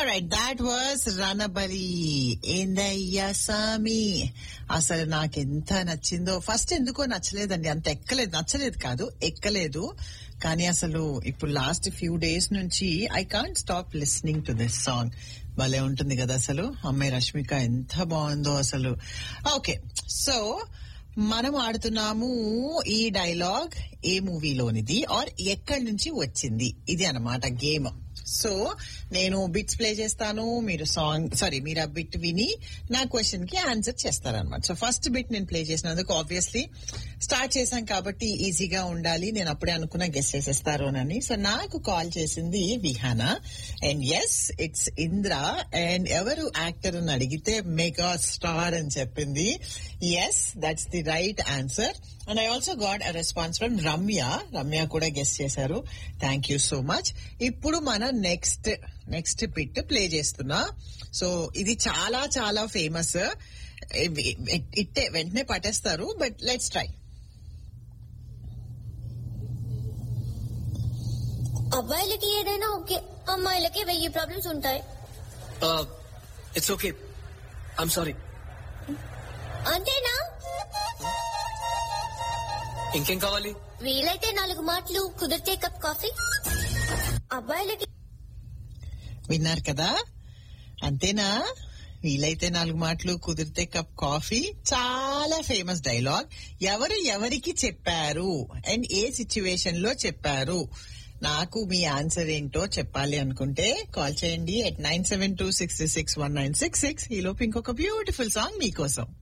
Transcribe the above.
right that was Ranabali ఏందయ్యా సామి అసలు నాకు ఎంత నచ్చిందో ఫస్ట్ ఎందుకో నచ్చలేదండి అంత ఎక్కలేదు నచ్చలేదు కాదు ఎక్కలేదు కానీ అసలు ఇప్పుడు లాస్ట్ ఫ్యూ డేస్ నుంచి I can't stop listening to this song భలే ఉంటుంది కదా అసలు అమ్మాయి రష్మిక ఎంత బాగుందో అసలు ఓకే సో మనం ఆడుతున్నాము ఈ డైలాగ్ ఏ మూవీలోనిది ఆర్ ఎక్కడి నుంచి వచ్చింది ఇది అన్నమాట గేమ్ సో నేను బిట్స్ ప్లే చేస్తాను మీరు సాంగ్ సారీ మీరు ఆ బిట్ విని నా క్వశ్చన్ కి ఆన్సర్ చేస్తారనమాట సో ఫస్ట్ బిట్ నేను ప్లే చేసినందుకు ఆబ్వియస్లీ స్టార్ట్ చేశాం కాబట్టి ఈజీగా ఉండాలి నేను అప్పుడే అనుకున్నా గెస్ చేసేస్తారు అని సో నాకు కాల్ చేసింది Vihana and yes it's Indra and ఎవరు యాక్టర్ అని అడిగితే మెగా స్టార్ అని చెప్పింది yes that's the right answer and I also got a response from Ramya Ramya కూడా గెస్ట్ చేశారు థ్యాంక్ యూ సో మచ్ ఇప్పుడు మన నెక్స్ట్ నెక్స్ట్ పిట్ ప్లే చేస్తున్నా సో ఇది చాలా చాలా ఫేమస్ ఇట్టే వెంటనే పట్టేస్తారు బట్ లెట్స్ ట్రై అబ్బాయిలకి ఏదైనా ఓకే అమ్మాయిలకి వెయ్యి ప్రాబ్లమ్స్ ఉంటాయి ఇట్స్ ఓకే ఐమ్ సారీ అంతేనా ఇంకేం కావాలి వీలైతే నాలుగు మాటలు కుదిరితే కప్ కాఫీ అబ్బాయిలకి విన్నారు కదా అంతేనా వీలైతే నాలుగు మాటలు కుదిరితే కప్ కాఫీ చాలా ఫేమస్ డైలాగ్ ఎవరు ఎవరికి చెప్పారు అండ్ ఏ సిచ్యువేషన్ లో చెప్పారు నాకు మీ ఆన్సర్ ఏంటో చెప్పాలి అనుకుంటే కాల్ చేయండి at nine seven two six six one nine six six ఈ లోపు ఇంకొక బ్యూటిఫుల్ సాంగ్ మీకోసం